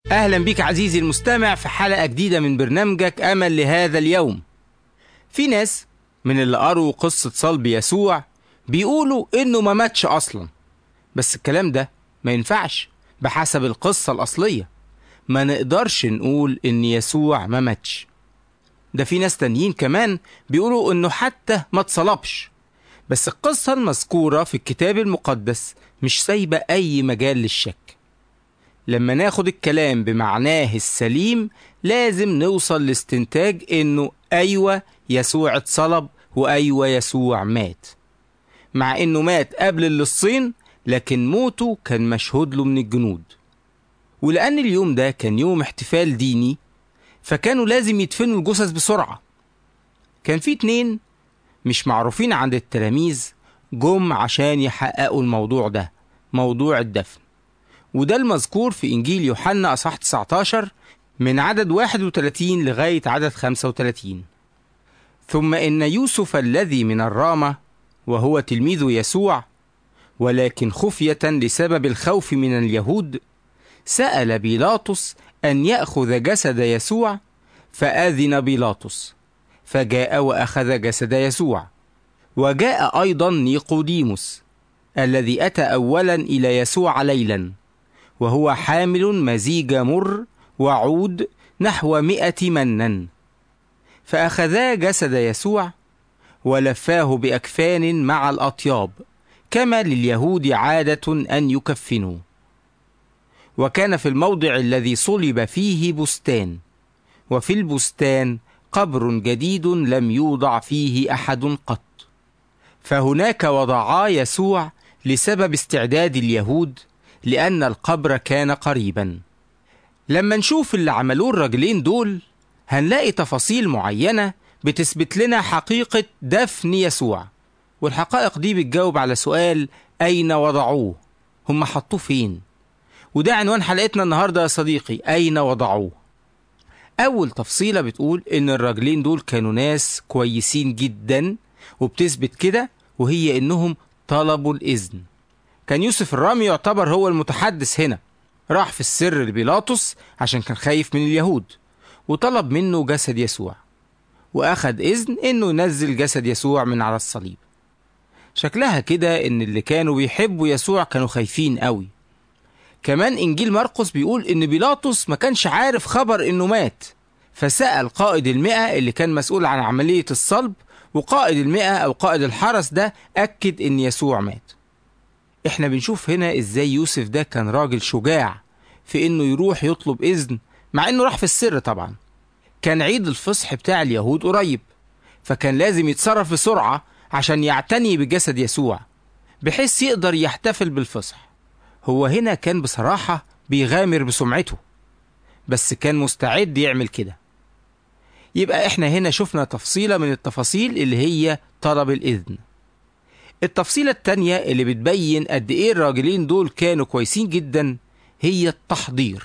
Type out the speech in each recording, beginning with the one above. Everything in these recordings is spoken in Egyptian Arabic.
أهلا بك عزيزي المستمع في حلقة جديدة من برنامجك أمل لهذا اليوم في ناس من اللي قروا قصة صلب يسوع بيقولوا إنه ما ماتش أصلا بس الكلام ده ما ينفعش بحسب القصة الأصلية ما نقدرش نقول إن يسوع ما ماتش ده في ناس تانيين كمان بيقولوا إنه حتى ما اتصلبش بس القصة المذكورة في الكتاب المقدس مش سايبة أي مجال للشك لما ناخد الكلام بمعناه السليم لازم نوصل لاستنتاج إنه أيوة يسوع اتصلب وأيوة يسوع مات مع إنه مات قبل اللصين لكن موته كان مشهود له من الجنود ولأن اليوم ده كان يوم احتفال ديني فكانوا لازم يدفنوا الجثث بسرعة كان في اتنين مش معروفين عند التلاميذ جم عشان يحققوا الموضوع ده موضوع الدفن وده المذكور في إنجيل يوحنا أصحاح 19 من عدد 31 لغاية عدد 35 ثم إن يوسف الذي من الرامة وهو تلميذ يسوع ولكن خفية لسبب الخوف من اليهود سأل بيلاطس أن يأخذ جسد يسوع فآذن بيلاطس فجاء وأخذ جسد يسوع وجاء أيضا نيقوديموس الذي أتى أولا إلى يسوع ليلا وهو حامل مزيج مر وعود نحو مئة منا فأخذا جسد يسوع ولفاه بأكفان مع الأطياب كما لليهود عادة أن يكفنوا وكان في الموضع الذي صلب فيه بستان وفي البستان قبر جديد لم يوضع فيه أحد قط فهناك وضعا يسوع لسبب استعداد اليهود لأن القبر كان قريبا لما نشوف اللي عملوه الراجلين دول هنلاقي تفاصيل معينة بتثبت لنا حقيقة دفن يسوع والحقائق دي بتجاوب على سؤال أين وضعوه هم حطوه فين وده عنوان حلقتنا النهاردة يا صديقي أين وضعوه أول تفصيلة بتقول إن الراجلين دول كانوا ناس كويسين جدا وبتثبت كده وهي إنهم طلبوا الإذن كان يوسف الرامي يعتبر هو المتحدث هنا راح في السر لبيلاطس عشان كان خايف من اليهود وطلب منه جسد يسوع وأخد إذن إنه ينزل جسد يسوع من على الصليب شكلها كده إن اللي كانوا بيحبوا يسوع كانوا خايفين قوي كمان إنجيل مرقس بيقول إن بيلاطس ما كانش عارف خبر إنه مات فسأل قائد المئة اللي كان مسؤول عن عملية الصلب وقائد المئة أو قائد الحرس ده أكد إن يسوع مات إحنا بنشوف هنا إزاي يوسف ده كان راجل شجاع في إنه يروح يطلب إذن مع إنه راح في السر طبعا كان عيد الفصح بتاع اليهود قريب فكان لازم يتصرف بسرعة عشان يعتني بجسد يسوع بحيث يقدر يحتفل بالفصح هو هنا كان بصراحة بيغامر بسمعته بس كان مستعد يعمل كده يبقى احنا هنا شفنا تفصيلة من التفاصيل اللي هي طلب الإذن التفصيلة التانية اللي بتبين قد ايه الراجلين دول كانوا كويسين جدا هي التحضير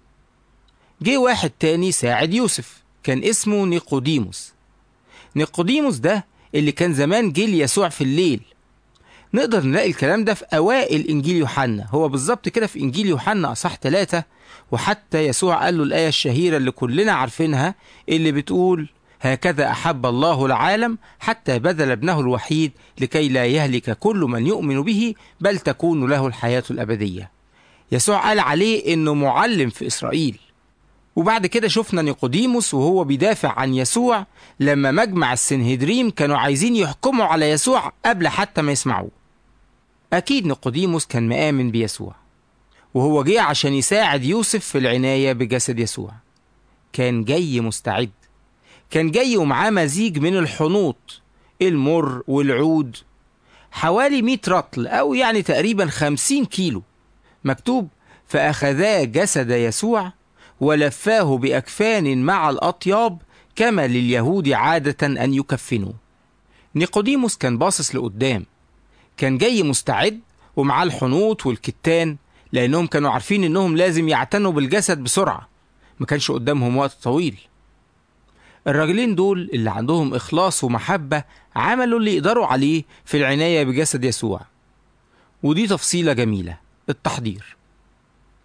جه واحد تاني ساعد يوسف كان اسمه نيقوديموس نيقوديموس ده اللي كان زمان جه ليسوع في الليل نقدر نلاقي الكلام ده في أوائل إنجيل يوحنا هو بالظبط كده في إنجيل يوحنا أصح ثلاثة وحتى يسوع قال له الآية الشهيرة اللي كلنا عارفينها اللي بتقول هكذا أحب الله العالم حتى بذل ابنه الوحيد لكي لا يهلك كل من يؤمن به بل تكون له الحياة الأبدية يسوع قال عليه إنه معلم في إسرائيل وبعد كده شفنا نيقوديموس وهو بيدافع عن يسوع لما مجمع السنهدريم كانوا عايزين يحكموا على يسوع قبل حتى ما يسمعوه أكيد نيقوديموس كان مآمن بيسوع وهو جه عشان يساعد يوسف في العناية بجسد يسوع كان جاي مستعد كان جاي ومعاه مزيج من الحنوط المر والعود حوالي 100 رطل أو يعني تقريبا 50 كيلو مكتوب فأخذا جسد يسوع ولفاه بأكفان مع الأطياب كما لليهود عادة أن يكفنوا نيقوديموس كان باصص لقدام كان جاي مستعد ومعاه الحنوط والكتان لأنهم كانوا عارفين إنهم لازم يعتنوا بالجسد بسرعة ما كانش قدامهم وقت طويل الراجلين دول اللي عندهم إخلاص ومحبة عملوا اللي يقدروا عليه في العناية بجسد يسوع ودي تفصيلة جميلة التحضير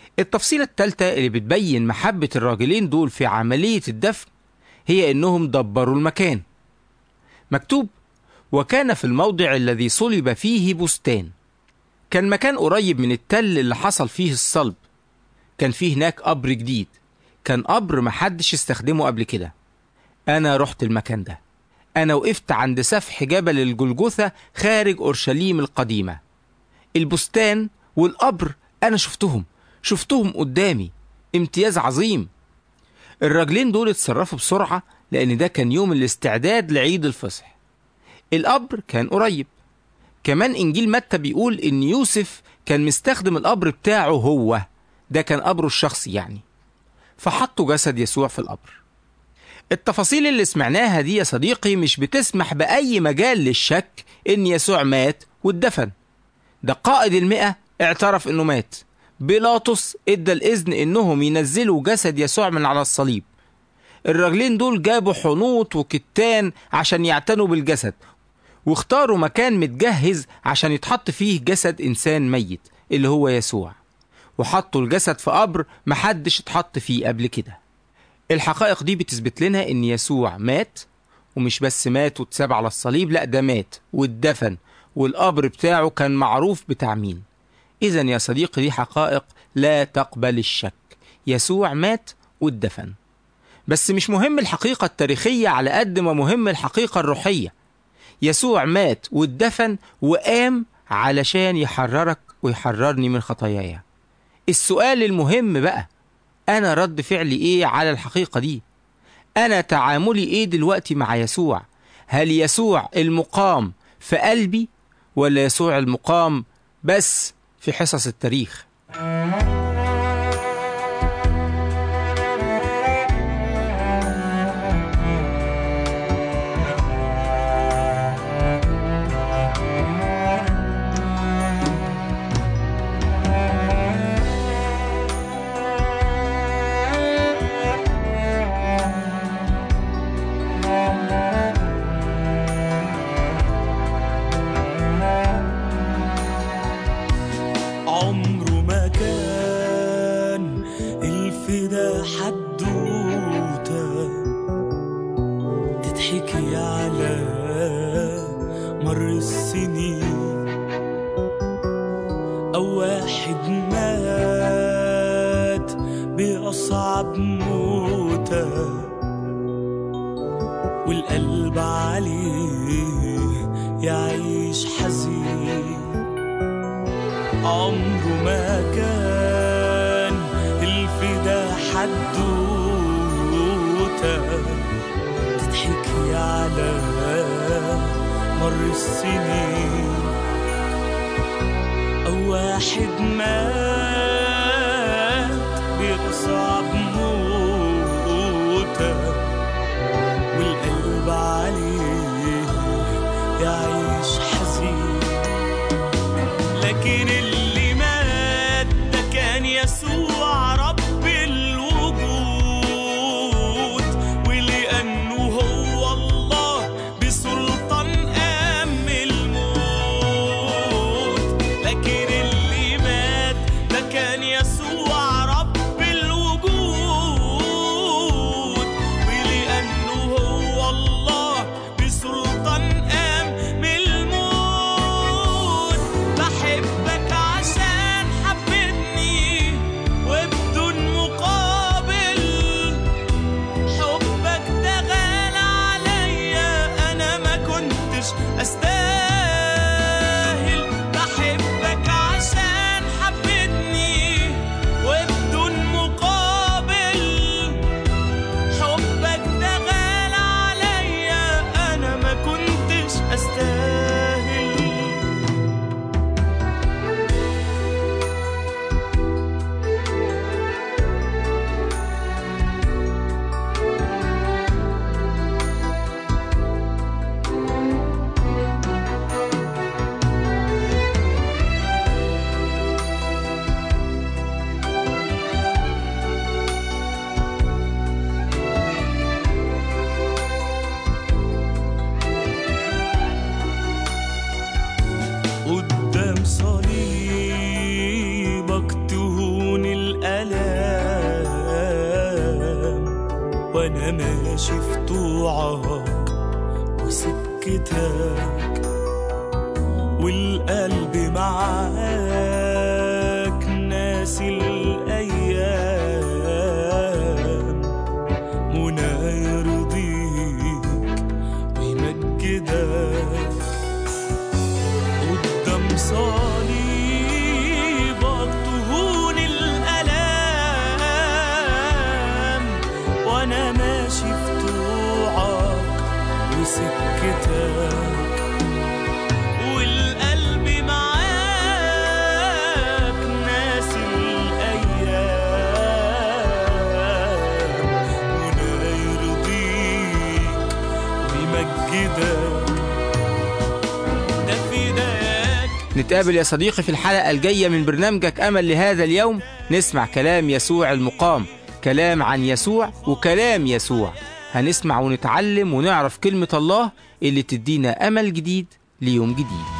التفصيلة التالتة اللي بتبين محبة الراجلين دول في عملية الدفن هي إنهم دبروا المكان مكتوب وكان في الموضع الذي صلب فيه بستان كان مكان قريب من التل اللي حصل فيه الصلب كان فيه هناك قبر جديد كان قبر محدش استخدمه قبل كده أنا رحت المكان ده أنا وقفت عند سفح جبل الجلجثة خارج أورشليم القديمة البستان والقبر أنا شفتهم شفتهم قدامي امتياز عظيم الراجلين دول اتصرفوا بسرعة لأن ده كان يوم الاستعداد لعيد الفصح القبر كان قريب كمان إنجيل متى بيقول إن يوسف كان مستخدم القبر بتاعه هو ده كان قبره الشخصي يعني فحطوا جسد يسوع في القبر التفاصيل اللي سمعناها دي يا صديقي مش بتسمح بأي مجال للشك إن يسوع مات واتدفن ده قائد المئة اعترف إنه مات بيلاطس ادى الإذن إنهم ينزلوا جسد يسوع من على الصليب الراجلين دول جابوا حنوط وكتان عشان يعتنوا بالجسد واختاروا مكان متجهز عشان يتحط فيه جسد إنسان ميت اللي هو يسوع وحطوا الجسد في قبر محدش اتحط فيه قبل كده الحقائق دي بتثبت لنا ان يسوع مات ومش بس مات واتساب على الصليب لا ده مات واتدفن والقبر بتاعه كان معروف بتاع مين اذا يا صديقي دي حقائق لا تقبل الشك يسوع مات واتدفن بس مش مهم الحقيقة التاريخية على قد ما مهم الحقيقة الروحية يسوع مات واتدفن وقام علشان يحررك ويحررني من خطاياي السؤال المهم بقى أنا رد فعلي إيه على الحقيقة دي؟ أنا تعاملي إيه دلوقتي مع يسوع؟ هل يسوع المقام في قلبي ولا يسوع المقام بس في حصص التاريخ؟ عمره ما كان الفدا حدوته تتحكي على مر السنين أو واحد مات بأصعب موته والقلب عليه يعيش حزين عمره ما كان الفدا حدوته تتحكي على مر السنين أو واحد مات بأصعب موته والقلب عليه يعيش حزين لكن اللي مات ده كان يسوع رب الوجود ولأنه هو الله بسلطان قام الموت لكن اللي مات ده كان يسوع رب الوجود وانا ماشي في طوعك وسكتك والقلب معاك ناسي الايام منى يرضيك ويمجدك قدام صليبك تهون الالام وانا ماشي في طوعك وسكتك والقلب معاك ناسي الايام ولا يرضيك ويمجدك ده فداك نتقابل يا صديقي في الحلقة الجاية من برنامجك أمل لهذا اليوم نسمع كلام يسوع المقام كلام عن يسوع وكلام يسوع هنسمع ونتعلم ونعرف كلمة الله اللي تدينا أمل جديد ليوم جديد